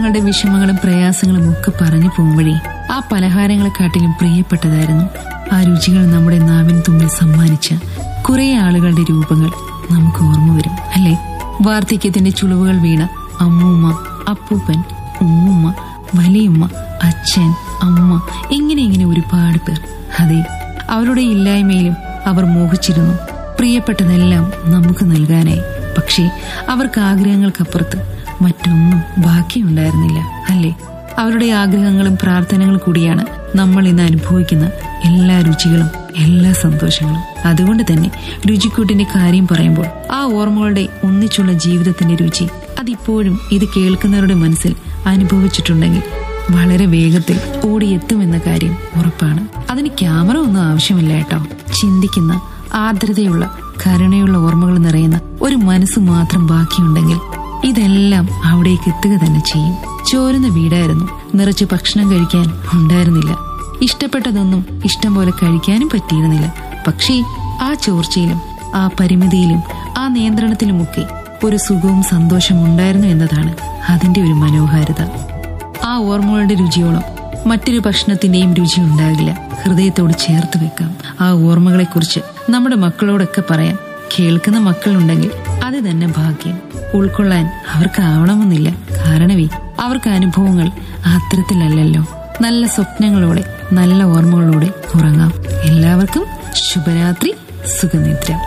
തങ്ങളുടെ വിഷമങ്ങളും പ്രയാസങ്ങളും ഒക്കെ പറഞ്ഞു പോകുമ്പോഴേ ആ പലഹാരങ്ങളെക്കാട്ടിലും പ്രിയപ്പെട്ടതായിരുന്നു ആ രുചികൾ നമ്മുടെ നാവിൻ തുമ്പിൽ സമ്മാനിച്ച കുറെ ആളുകളുടെ രൂപങ്ങൾ നമുക്ക് ഓർമ്മ വരും അല്ലെ വാർദ്ധക്യത്തിന്റെ ചുളിവുകൾ വീണ അമ്മൂമ്മ അപ്പൂപ്പൻ ഉമ്മുമ്മ വലിയമ്മ അച്ഛൻ അമ്മ ഇങ്ങനെ ഇങ്ങനെ ഒരുപാട് പേർ അതെ അവരുടെ ഇല്ലായ്മയിലും അവർ മോഹിച്ചിരുന്നു പ്രിയപ്പെട്ടതെല്ലാം നമുക്ക് നൽകാനായി പക്ഷേ അവർക്ക് ആഗ്രഹങ്ങൾക്കപ്പുറത്ത് മറ്റൊന്നും ബാക്കിയുണ്ടായിരുന്നില്ല അല്ലേ അവരുടെ ആഗ്രഹങ്ങളും പ്രാർത്ഥനകളും കൂടിയാണ് നമ്മൾ ഇന്ന് അനുഭവിക്കുന്ന എല്ലാ രുചികളും എല്ലാ സന്തോഷങ്ങളും അതുകൊണ്ട് തന്നെ രുചിക്കൂട്ടിന്റെ കാര്യം പറയുമ്പോൾ ആ ഓർമ്മകളുടെ ഒന്നിച്ചുള്ള ജീവിതത്തിന്റെ രുചി അതിപ്പോഴും ഇത് കേൾക്കുന്നവരുടെ മനസ്സിൽ അനുഭവിച്ചിട്ടുണ്ടെങ്കിൽ വളരെ വേഗത്തിൽ ഓടിയെത്തുമെന്ന കാര്യം ഉറപ്പാണ് അതിന് ക്യാമറ ഒന്നും ആവശ്യമില്ല കേട്ടോ ചിന്തിക്കുന്ന ആർദ്രതയുള്ള കരുണയുള്ള ഓർമ്മകൾ നിറയുന്ന ഒരു മനസ്സ് മാത്രം ബാക്കിയുണ്ടെങ്കിൽ ഇതെല്ലാം അവിടേക്ക് എത്തുക തന്നെ ചെയ്യും ചോരുന്ന വീടായിരുന്നു നിറച്ച് ഭക്ഷണം കഴിക്കാൻ ഉണ്ടായിരുന്നില്ല ഇഷ്ടപ്പെട്ടതൊന്നും ഇഷ്ടം പോലെ കഴിക്കാനും പറ്റിയിരുന്നില്ല പക്ഷേ ആ ചോർച്ചയിലും ആ പരിമിതിയിലും ആ നിയന്ത്രണത്തിലുമൊക്കെ ഒരു സുഖവും സന്തോഷവും ഉണ്ടായിരുന്നു എന്നതാണ് അതിന്റെ ഒരു മനോഹാരിത ആ ഓർമ്മകളുടെ രുചിയോളം മറ്റൊരു ഭക്ഷണത്തിന്റെയും രുചി ഉണ്ടാകില്ല ഹൃദയത്തോട് ചേർത്ത് വെക്കാം ആ ഓർമ്മകളെക്കുറിച്ച് നമ്മുടെ മക്കളോടൊക്കെ പറയാൻ കേൾക്കുന്ന മക്കളുണ്ടെങ്കിൽ അത് തന്നെ ഭാഗ്യം ഉൾക്കൊള്ളാൻ അവർക്ക് ആവണമെന്നില്ല കാരണമേ അവർക്ക് അനുഭവങ്ങൾ അത്തരത്തിലല്ലല്ലോ നല്ല സ്വപ്നങ്ങളോടെ നല്ല ഓർമ്മകളോടെ ഉറങ്ങാം എല്ലാവർക്കും ശുഭരാത്രി സുഖനിദ്ര